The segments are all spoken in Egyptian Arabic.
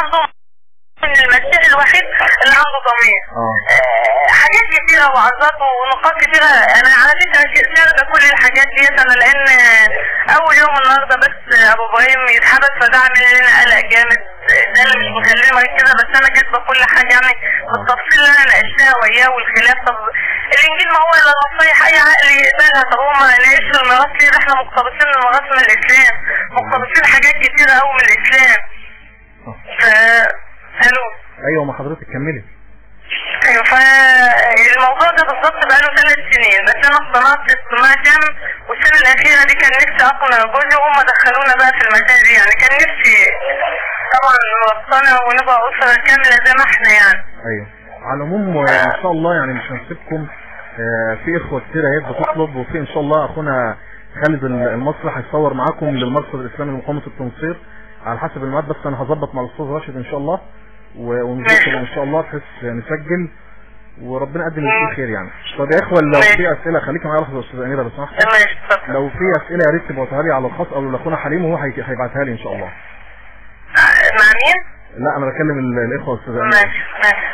عندهم ان المسيح الوحيد اللي عنده ضمير اه آه، حاجات كتيرة وعظات ونقاط كتيرة انا على فكرة شاركة كل الحاجات ديت انا لان اول يوم النهاردة بس ابو ابراهيم يتحبس فده عامل لنا قلق جامد ده اللي مش مكلمك كده بس انا كاتبة كل حاجة يعني بالتفصيل اللي انا ناقشتها وياه والخلاف طب الانجيل ما هو الا نصايح اي عقل يقبلها طب هما نعيش في الميراث ليه ده احنا مقتبسين الميراث من الاسلام مقتبسين حاجات كتيرة قوي من الاسلام ف الو ايوه ما حضرتك كملي ايوه فالموضوع ده بالظبط بقاله ثلاث سنين بس انا اقتنعت اقتناع تام والسنه الاخيره دي كان نفسي اقنع جوزي وهم دخلونا بقى في المسائل دي يعني كان نفسي طبعا نقتنع ونبقى اسره كامله زي ما احنا يعني ايوه على العموم آه، ان شاء الله يعني مش هنسيبكم آه، في اخوه كتير اهي بتطلب وفي ان شاء الله اخونا خالد المصري هيصور معاكم للمرصد الاسلامي لمقاومه التنصير على حسب الميعاد بس انا هظبط مع الاستاذ راشد ان شاء الله و- ونذكر ان شاء الله بحيث نسجل وربنا يقدم اللي فيه خير يعني طب يا اخوه لو في اسئله خليك معايا لحظه يا استاذ اميره لو سمحت تمام اتفضل لو في اسئله يا ريت تبعتها لي على الخاص او لاخونا حليم وهو هي- هيبعتها لي ان شاء الله آه، مع مين؟ لا انا بكلم ال- الاخوه استاذ اميره ماشي ماشي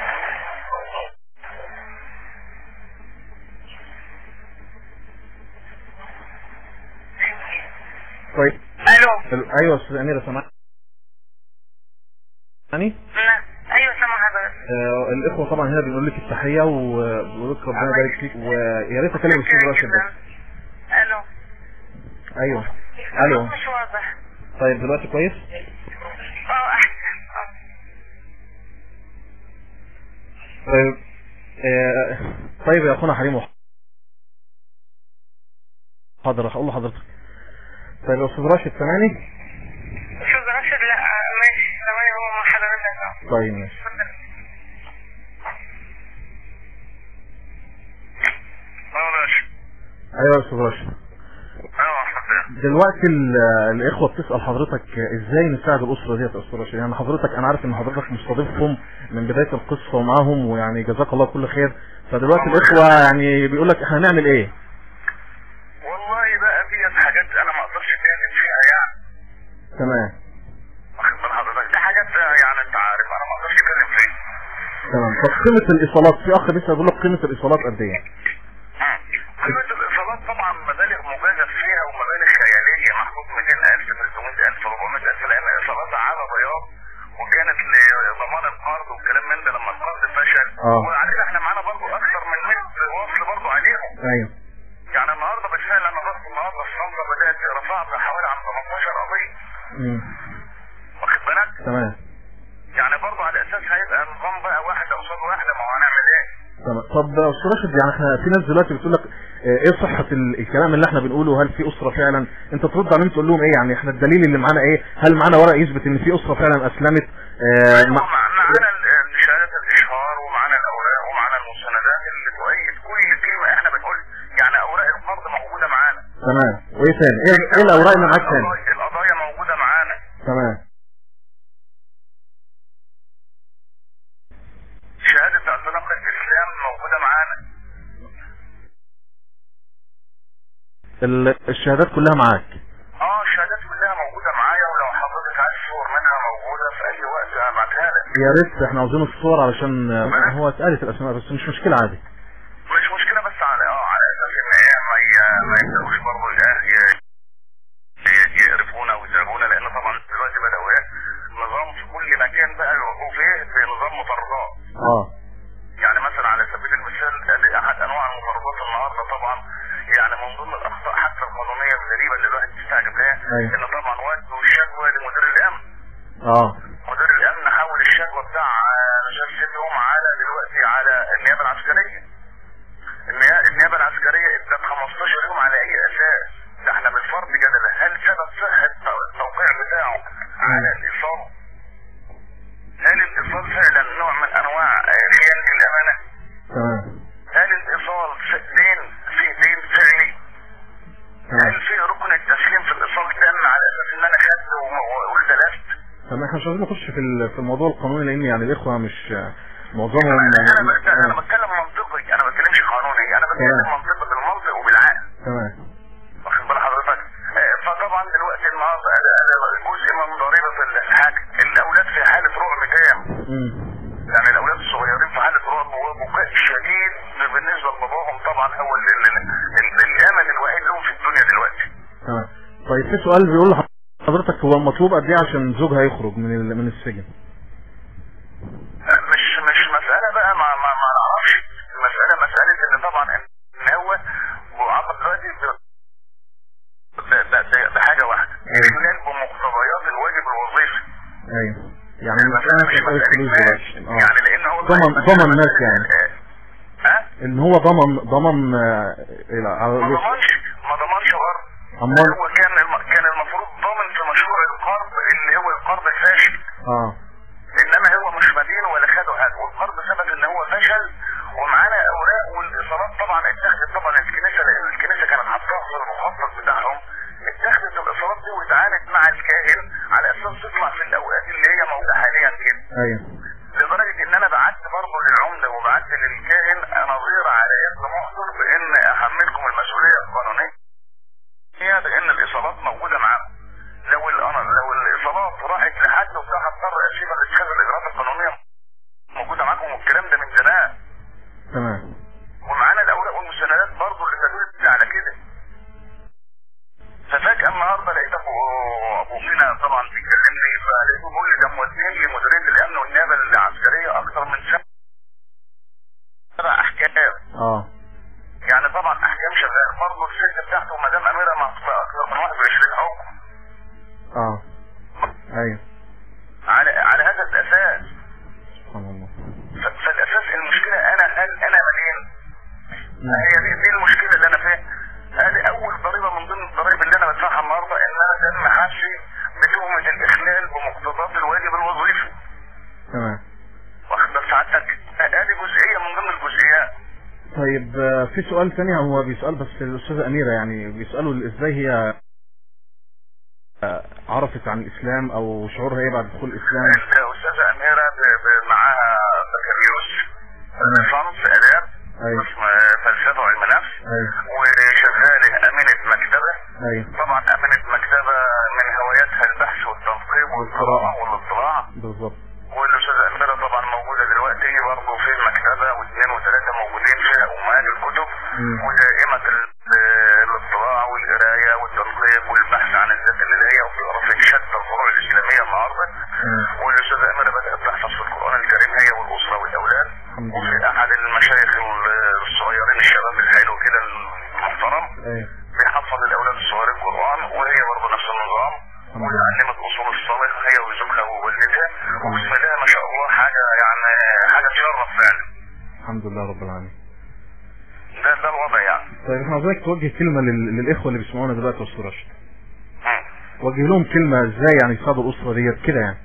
طيب الو ال- ايوه استاذ اميره سامعني يعني نعم. ايوه سامع حضرتك آه الاخوه طبعا هنا بنقول لك التحيه وبنقول لك ربنا يبارك فيك ويا ريت اكلم الاستاذ راشد بس الو ايوه الو مش واضح طيب دلوقتي كويس اه احسن اه طيب آه طيب يا اخونا حليم حاضر هقول لحضرتك طيب يا استاذ راشد سامعني استاذ راشد لا آه، ماشي ثواني هو مع حضرتك اه طيب ماشي اتفضل ايوه يا استاذ راشد دلوقتي ال- الاخوه بتسال حضرتك ازاي نساعد الاسره ديت يا استاذ راشد يعني حضرتك انا عارف ان حضرتك مستضيفهم من بدايه القصه ومعاهم ويعني جزاك الله كل خير فدلوقتي الاخوه يعني بيقول لك احنا هنعمل ايه والله بقى ديت حاجات انا ما اقدرش اتكلم فيها يعني تمام واخد بال حضرتك دي حاجات يعني انت عارف انا ما اقدرش اتكلم فيها تمام طب قيمه الايصالات في اخ لسه بيقول لك قيمه الايصالات قد ايه قيمة الاصابات طبعا مبالغ مجازف فيها ومبالغ خيالية محطوط 200000 300000 400000 لان اصابات على بياض وكانت لضمان القرض والكلام من ده لما القرض فشل اه. وعلينا احنا معانا برضه اكثر من 100 وصل برضه عليهم ايوه يعني النهارده بالفعل انا رحت النهارده الشنطه بدات رفعت حوالي عن 18 قضيه امم واخد بالك؟ تمام يعني برضه على اساس هيبقى نظام بقى واحده قصاد واحده ما هو هنعمل ايه؟ تمام طب يا استاذ راشد يعني احنا في ناس دلوقتي بتقول لك اه، ايه صحه ال- الكلام اللي احنا بنقوله هل في اسره فعلا انت ترد عليهم تقول لهم ايه يعني احنا الدليل اللي معانا ايه هل معانا ورق يثبت ان في اسره فعلا اسلمت اه مع... مع- معانا ال- شهاده الاشهار ومعانا الاوراق ومعانا المستندات اللي تؤيد كل كلمه احنا بنقول يعني اوراق القرض موجوده معانا تمام وايه تاني ايه, ايه الاوراق اللي معاك تاني القضايا- القضايا موجوده معانا تمام شهاده اعتناق الاسلام موجوده معانا ال- الشهادات كلها معاك اه الشهادات كلها موجوده معايا ولو حضرتك عايز صور منها موجوده في اي وقت هبعتها لك يا ريت احنا عاوزين الصور علشان اه، هو اتقالت الاسماء بس مش مشكله عادي مش مشكله بس على اه على اساس ان ايه ما ي- ما يبداوش برضه ي- ي- ي- يقرفونا ويزعجونا لان طبعا دلوقتي بداوا ايه نظام في كل مكان بقى الوقوف ايه في نظام مطاردات اه يعني مثلا على سبيل المثال ادي احد انواع المطاردات النهارده طبعا يعني من ضمن الاخطاء حتى القانونيه الغريبه اللي الواحد بيستعجب لها أيوة. ان طبعا ودوا الشكوى لمدير الامن اه مدير الامن حول الشكوى بتاع آه، مش عارف ست يوم على دلوقتي على النيابه العسكريه النيا- النيابه العسكريه ادت 15 يوم على اي اساس ده احنا بالفرض جدلا هل ثبت صحه التوقيع بتاعه على الايصال هل الايصال فعلا نوع من انواع آه، خيانه الامانه تمام هل الايصال في- دين في دين فعلي تمام هل في ركن التسليم في الايصال تم على اساس ان انا خدت و- و- واختلفت طب احنا مش عايزين نخش في ال- في الموضوع القانوني لان يعني الاخوه مش معظمهم انا انا بت- انا آه، بتكلم منطقي انا ما بتكلمش قانوني انا بتكلم تمام. منطقي بالمنطق وبالعقل تمام واخد بال حضرتك آه، فطبعا دلوقتي النهارده أنا- أنا جزء من ضريبه الحاج الاولاد في حاله مم. يعني الاولاد الصغيرين في حاله رعب وبكاء شديد بالنسبه لباباهم طبعا هو ال- ال- ال- الامل الوحيد لهم في الدنيا دلوقتي تمام طيب في سؤال بيقول لحضرتك هو مطلوب قد ايه عشان زوجها يخرج من ال- من السجن مش مش مسألة بقى ما ما ما نعرفش المسألة مسألة ان طبعا ان هو معاقب دلوقتي ب- ب- ب- بحاجة واحدة الإخلال بمقتضيات الواجب الوظيفي ايوه يعني المسألة مش مسألة فلوس دلوقتي اه يعني لأن هو ضمن ضمن الناس يعني ها؟ ان هو ضمن ضمن آه، الى ما على- ضمنش ما ضمنش برضه امال هو كان الم- كان المفروض ضامن في مشروع القرض اللي هو القرض الفاشل اه انما هو مش مدين ولا خده حاجه والقرض ثبت ان هو فشل ومعانا اوراق والايصالات طبعا اتخذت طبعا الكنيسه لان الكنيسه كانت حاطاها في المخطط بتاعهم اتخذت الايصالات دي واتعانت مع الكاهن على اساس تطلع في الاوقات اللي هي موجوده حاليا كده ايوه لدرجه ان انا بعت برضه للعمده وبعت للكاهن نظير على يد محضر بان احملكم المسؤوليه القانونيه هي بان الايصالات موجوده معاهم لو الأنا- لو الايصالات راحت لحد وبتاع هضطر اسيب اتخاذ الاجراءات القانونيه موجوده معاكم والكلام ده من زمان تمام ومعانا الاوراق والمستندات برضه اللي تدل على كده ففجأة النهارده لقيت ابو ابو فينا طبعا بيكلمني فلقيته بيقول لي ده مودين لي مديريه الامن والنيابه العسكريه اكثر من سبع احكام اه يعني طبعا احكام شغال برضه الست بتاعته مدام اميره محطوطه اكثر من 21 حكم اه ايوه على على هذا الاساس سبحان الله ف- فالاساس المشكله انا هل انا مدين نعم. هي دي, دي المشكله اللي انا فيها هذه اول ضريبه من ضمن الضرائب اللي انا بدفعها النهارده ان انا تم حبسي بتهمه الاخلال بمقتضيات الواجب الوظيفي تمام واخد بال سعادتك هذه جزئيه من ضمن الجزئيات طيب آه، في سؤال تاني هو بيسأل بس الأستاذة أميرة يعني بيسألوا ازاي هي آه، عرفت عن الإسلام أو شعورها ايه بعد دخول الإسلام الاستاذه اميره ب- ب- معاها بكالوريوس ليسانس اداب أيوه قسم فلسفه وعلم نفس أيوه وشغاله امينه مكتبه أيوه طبعا امينه مكتبه من هواياتها البحث والتنقيب والقراءه والاطلاع بالظبط والاستاذه اميره طبعا موجوده دلوقتي برضه في المكتبه واثنين وثلاثه موجودين فيها امهات الكتب مم. ودائمه ال- الاطلاع والقرايه والتنقيب والبحث عن الذات الالهيه وبتقرا في شتى الفروع الاسلاميه النهارده مم. والاستاذه اميره بدات تحفظ في القران الكريم هي والاسره والاولاد الحمد وفي لله احد المشايخ ال- الصغيرين الشباب الحلو كده المحترم أيوه بيحفظ الاولاد الصغيرين القران وهي برضه نفس النظام الحمد لله. وعلمت اصول الصلاه هي وزوجها ووالدتها وبسم الله ما شاء الله حاجه يعني حاجه تشرف فعلا الحمد لله رب العالمين ده ده الوضع يعني طيب احنا عاوزينك توجه كلمة لل- للإخوة اللي بيسمعونا دلوقتي يا أستاذ راشد مم. وجه لهم كلمة ازاي يعني يصابوا الأسرة ديت كده يعني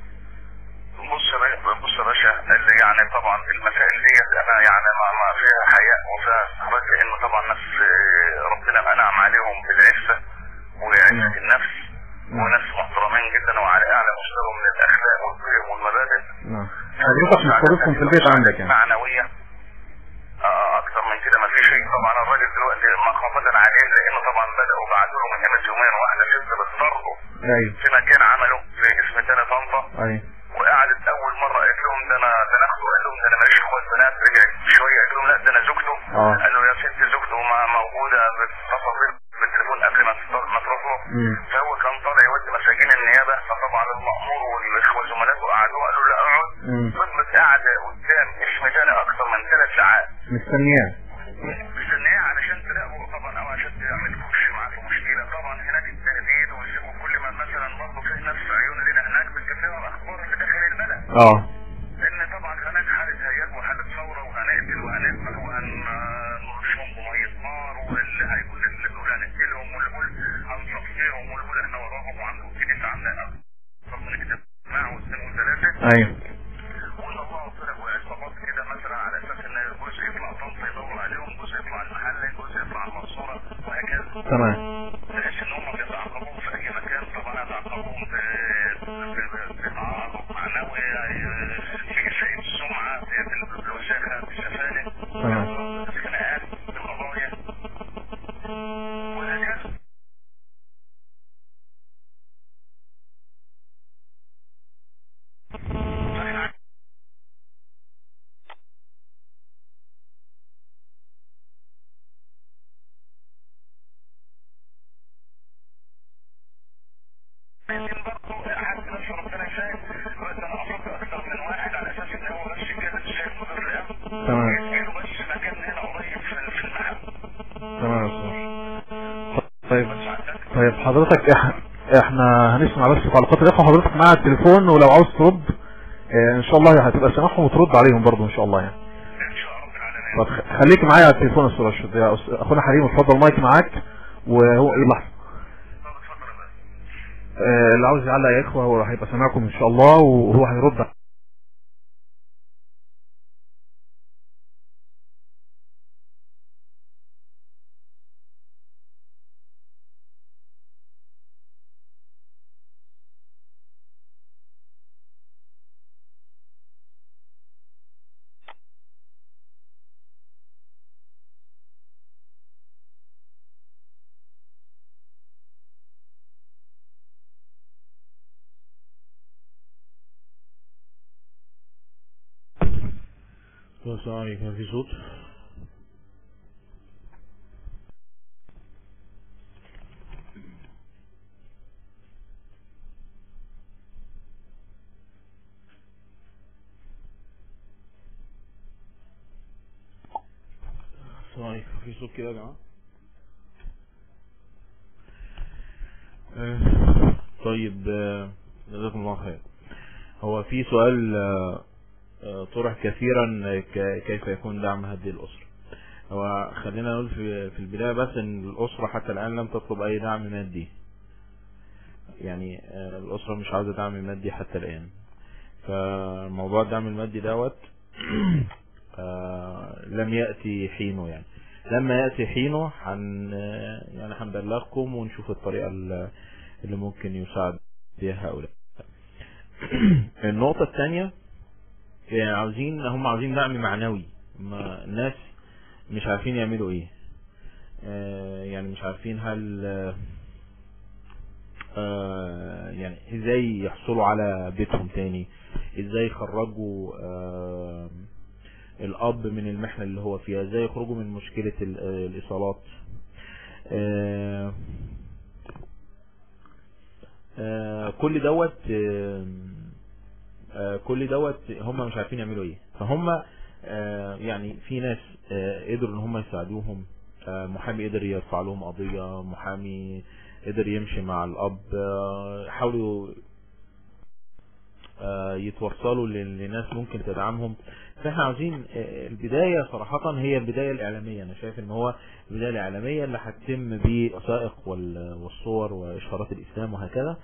بص يا باشا- بص يا باشا اللي يعني طبعا المسائل ديت انا يعني ما, ما فيها حياء وفيها استحراج لان طبعا ناس آه، ربنا انعم عليهم بالعفه وعزه النفس وناس محترمين جدا وعلى اعلى مستوى من الاخلاق والقيم والمبادئ نعم حضرتك مستضيفهم في البيت عندك يعني معنويه آه، اكتر من كده ما في شيء طبعا الراجل دلوقتي مخافه عليه لانه طبعا بداوا بعتوا له من قيمه يومين واحده ست بتطرده ايوه في مكان عمله في اسم تاني طنطا ايوه وقعدت اول مره قالت لهم ده انا ده انا اخته قال لهم ده انا ماليش اخوات بنات رجعت شويه قالت لهم لا ده انا زوجته اه. قال له يا ست زوجته ما موجوده بتتصل بالتليفون قبل ما تط- ما تروح له مم. فهو كان طالع يودي مساجين النيابه فطبعا المأمور والاخوه زملاته قعدوا قالوا له لا اقعد مم. فضلت قاعده قدام اسم تاني اكثر من ثلاث ساعات مستنياه مستنيه علشان تلاقوا طبعا او عشان تعمل كوش معاكم مشكله طبعا هناك التاني بايده ويسيبوا كل ما مثلا برضه في ناس في عيون لنا هناك بتكفيها الاخبار اللي داخل البلد اه لان طبعا هناك حاله هياج وحاله ثوره وهنقتل وهنذبح وهنرشهم بميه نار واللي هيقول اللي يقول هنقتلهم واللي يقول هنصفيهم واللي يقول احنا وراهم وعنده كنيسه عامله اكثر من اجتماع واثنين وثلاثه ايوه وان الله طلع وعصابات كده مثلا على اساس ان جزء يطلع طنطا يدور عليهم جزء يطلع المحله جزء يطلع المنصوره وهكذا تمام بحيث ان هم بيتعاقبون في اي مكان طبعا يتعاقبون ب- ب- بتعاقب معنوي في سيء السمعه في الوساخه في السفالة تمام. الخناقات القضايا وهكذا بس انا افكر اكتر من واحد على اساس ان هو بس يتكلم الشيخ مدير الامن تمام يديله بس مكان هنا قريب في في المحل تمام يا استاذ طيب طيب حضرتك إح- احنا هنسمع بس تعليقات الاخوه حضرتك معاها التليفون ولو عاوز ترد اه، ان شاء الله هتبقى سامعهم وترد عليهم برضو ان شاء الله يعني ان شاء رب العالمين طب خ- خليك معايا على التليفون يا استاذ رشد يا أس- اخونا حليم اتفضل المايك معاك وهو ايه لحظه طب اتفضل يا باشا اه، اللي عاوز يعلق يا اخوه هو هيبقى سامعكم ان شاء الله وهو هيرد السلام عليكم في صوت السلام عليكم في صوت كده يا جماعة آه، طيب آه، جزاكم الله خير هو في سؤال آه، آه، طرح كثيرا آه، ك- كيف يكون دعم هذه الأسرة هو خلينا نقول في في البداية بس ان الأسرة حتى الآن لم تطلب أي دعم مادي يعني آه، الأسرة مش عاوزة دعم مادي حتى الآن فموضوع الدعم المادي دوت آه، لم يأتي حينه يعني لما يأتي حينه حن يعني هنبلغكم ونشوف الطريقة ال- اللي ممكن يساعد بها هؤلاء النقطة الثانية يعني عاوزين هم عاوزين دعم معنوي ما الناس مش عارفين يعملوا ايه آه، يعني مش عارفين هل آه، آه، يعني ازاي يحصلوا على بيتهم تاني ازاي يخرجوا آه، الاب من المحنة اللي هو فيها ازاي يخرجوا من مشكلة ال- آه، الايصالات آه، آه، كل دوت آه، آه، كل دوت هم مش عارفين يعملوا ايه فهم آه، يعني في ناس آه، قدروا ان هم يساعدوهم آه، محامي قدر يرفع لهم قضية محامي قدر يمشي مع الاب آه، حاولوا آه، يتوصلوا ل- لناس ممكن تدعمهم فاحنا عاوزين آه، البداية صراحة هي البداية الإعلامية أنا شايف إن هو البداية الإعلامية اللي هتتم بالوثائق وال- والصور وإشارات الإسلام وهكذا